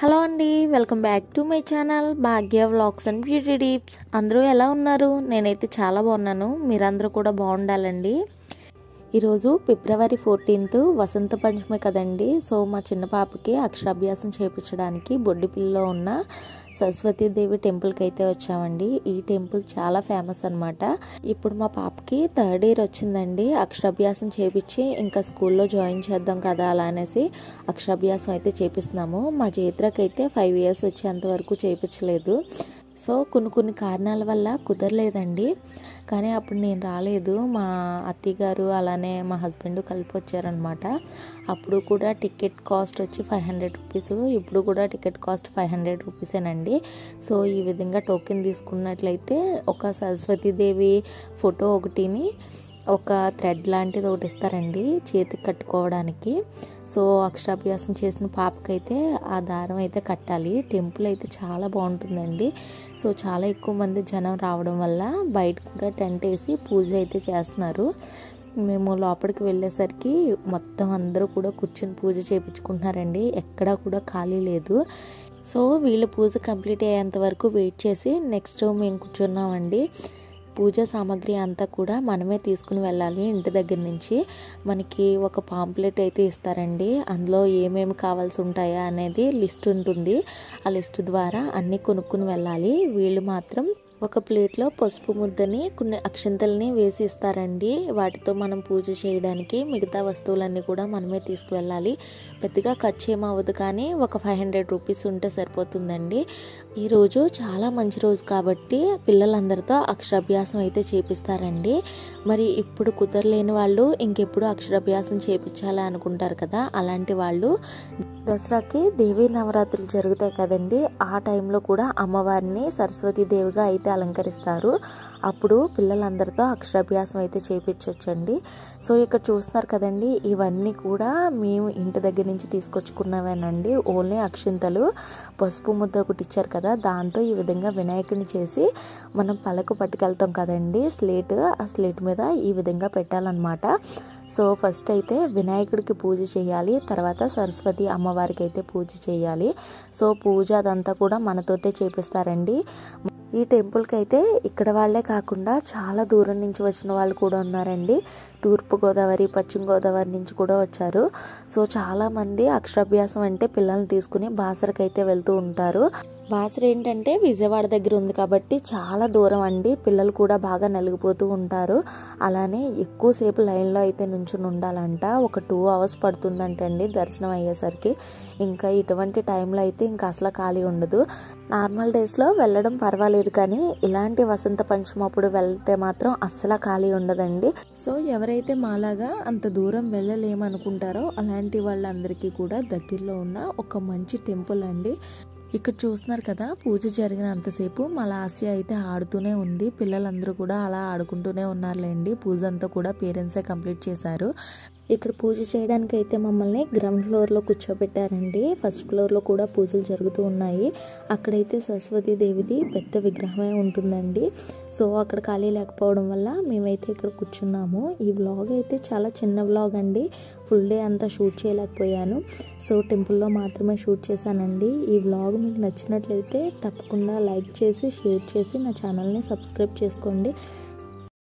hello అండి welcome back to my channel Bhagya vlogs and beauty tips అందరూ ఎలా ఉన్నారు నేనైతే చాలా బాగున్నాను మీరందరూ కూడా బాగుండాలండి ఈరోజు ఫిబ్రవరి ఫోర్టీన్త్ వసంత పంచమి కదండి సో మా చిన్న పాపకి అక్షరాభ్యాసం చేయించడానికి బొడ్డిపిల్లిలో ఉన్న సరస్వతీదేవి టెంపుల్కి అయితే వచ్చామండి ఈ టెంపుల్ చాలా ఫేమస్ అనమాట ఇప్పుడు మా పాపకి థర్డ్ ఇయర్ వచ్చిందండి అక్షరాభ్యాసం చేపించి ఇంకా స్కూల్లో జాయిన్ చేద్దాం కదా అలా అనేసి అక్షరాభ్యాసం అయితే చేపిస్తున్నాము మా చైత్రకి అయితే ఫైవ్ ఇయర్స్ వచ్చేంత వరకు చేయించలేదు సో కొన్ని కొన్ని కారణాల వల్ల కుదరలేదండి కానీ అప్పుడు నేను రాలేదు మా అత్తయ్య గారు అలానే మా హస్బెండ్ కలిపి వచ్చారనమాట అప్పుడు కూడా టికెట్ కాస్ట్ వచ్చి ఫైవ్ హండ్రెడ్ రూపీస్ ఇప్పుడు కూడా టికెట్ కాస్ట్ ఫైవ్ హండ్రెడ్ రూపీసేనండి సో ఈ విధంగా టోకెన్ తీసుకున్నట్లయితే ఒక సరస్వతీదేవి ఫోటో ఒకటిని ఒక థ్రెడ్ లాంటిది ఒకటి ఇస్తారండి చేతికి కట్టుకోవడానికి సో అక్షరాభ్యాసం చేసిన పాపకైతే ఆ దారం అయితే కట్టాలి టెంపుల్ అయితే చాలా బాగుంటుందండి సో చాలా ఎక్కువ మంది జనం రావడం వల్ల బయట కూడా టెంట్ వేసి పూజ అయితే చేస్తున్నారు మేము లోపలికి వెళ్ళేసరికి మొత్తం అందరూ కూడా కూర్చొని పూజ చేయించుకుంటున్నారండి ఎక్కడా కూడా ఖాళీ లేదు సో వీళ్ళు పూజ కంప్లీట్ అయ్యేంత వరకు వెయిట్ చేసి నెక్స్ట్ మేము కూర్చున్నామండి పూజా సామాగ్రి అంతా కూడా మనమే తీసుకుని వెళ్ళాలి ఇంటి దగ్గర నుంచి మనకి ఒక పాంప్లెట్ అయితే ఇస్తారండి అందులో ఏమేమి కావాల్సి ఉంటాయా అనేది లిస్ట్ ఉంటుంది ఆ లిస్ట్ ద్వారా అన్నీ కొనుక్కుని వెళ్ళాలి వీళ్ళు మాత్రం ఒక ప్లేట్లో పసుపు ముద్దని కొన్ని అక్షంతల్ని వేసి ఇస్తారండి వాటితో మనం పూజ చేయడానికి మిగతా వస్తువులన్నీ కూడా మనమే తీసుకువెళ్ళాలి పెద్దగా ఖర్చు ఏమవ్వదు కానీ ఒక ఫైవ్ హండ్రెడ్ రూపీస్ ఉంటే సరిపోతుందండి ఈరోజు చాలా మంచి రోజు కాబట్టి పిల్లలందరితో అక్షరాభ్యాసం అయితే చేపిస్తారండి మరి ఇప్పుడు కుదరలేని వాళ్ళు ఇంకెప్పుడు అక్షరాభ్యాసం చేపించాలి అనుకుంటారు కదా అలాంటి వాళ్ళు దసరాకి దేవీ నవరాత్రులు జరుగుతాయి కదండి ఆ టైంలో కూడా అమ్మవారిని సరస్వతి దేవిగా అయితే అలంకరిస్తారు అప్పుడు పిల్లలందరితో అక్షరాభ్యాసం అయితే చేయించవచ్చండి సో ఇక్కడ చూస్తున్నారు కదండి ఇవన్నీ కూడా మేము ఇంటి దగ్గర నుంచి తీసుకొచ్చుకున్నవేనండి ఓన్లీ అక్షింతలు పసుపు ముద్ద ఒకటి ఇచ్చారు కదా దాంతో ఈ విధంగా వినాయకుడిని చేసి మనం పలకు పట్టుకెళ్తాం కదండి స్లేట్ ఆ స్లేట్ మీద ఈ విధంగా పెట్టాలన్నమాట సో ఫస్ట్ అయితే వినాయకుడికి పూజ చేయాలి తర్వాత సరస్వతి అమ్మవారికి అయితే పూజ చేయాలి సో పూజ అదంతా కూడా మనతోటే చేపిస్తారండి ఈ టెంపుల్కి అయితే ఇక్కడ వాళ్ళే కాకుండా చాలా దూరం నుంచి వచ్చిన వాళ్ళు కూడా ఉన్నారండి తూర్పు గోదావరి పశ్చిమ గోదావరి నుంచి కూడా వచ్చారు సో చాలామంది అక్షరాభ్యాసం అంటే పిల్లల్ని తీసుకుని బాసరకు అయితే వెళ్తూ ఉంటారు బాసర ఏంటంటే విజయవాడ దగ్గర ఉంది కాబట్టి చాలా దూరం అండి పిల్లలు కూడా బాగా నలిగిపోతూ ఉంటారు అలానే ఎక్కువసేపు లైన్లో అయితే నుంచుని ఉండాలంట ఒక టూ అవర్స్ పడుతుందంటండి దర్శనం అయ్యేసరికి ఇంకా ఇటువంటి టైంలో అయితే ఇంకా అసలు ఖాళీ ఉండదు నార్మల్ డేస్లో వెళ్ళడం పర్వాలేదు కానీ ఇలాంటి వసంత పంచమి అప్పుడు వెళ్తే మాత్రం అస్సలు ఖాళీ ఉండదండి సో ఎవరైతే మాలాగా అంత దూరం వెళ్ళలేమనుకుంటారో అలాంటి వాళ్ళందరికీ కూడా దగ్గరలో ఉన్న ఒక మంచి టెంపుల్ అండి ఇక్కడ చూస్తున్నారు కదా పూజ జరిగినంతసేపు మా లాస్య అయితే ఆడుతూనే ఉంది పిల్లలందరూ కూడా అలా ఆడుకుంటూనే ఉన్నారులేండి పూజ అంతా కూడా పేరెంట్సే కంప్లీట్ చేశారు ఇక్కడ పూజ చేయడానికి అయితే మమ్మల్ని గ్రౌండ్ ఫ్లోర్లో కూర్చోబెట్టారండి ఫస్ట్ ఫ్లోర్లో కూడా పూజలు జరుగుతూ ఉన్నాయి అక్కడైతే సరస్వతి దేవిది పెద్ద విగ్రహమే ఉంటుందండి సో అక్కడ ఖాళీ లేకపోవడం వల్ల మేమైతే ఇక్కడ కూర్చున్నాము ఈ వ్లాగ్ అయితే చాలా చిన్న వ్లాగ్ అండి ఫుల్ డే అంతా షూట్ చేయలేకపోయాను సో టెంపుల్లో మాత్రమే షూట్ చేశానండి ఈ వ్లాగ్ మీకు నచ్చినట్లయితే తప్పకుండా లైక్ చేసి షేర్ చేసి నా ఛానల్ని సబ్స్క్రైబ్ చేసుకోండి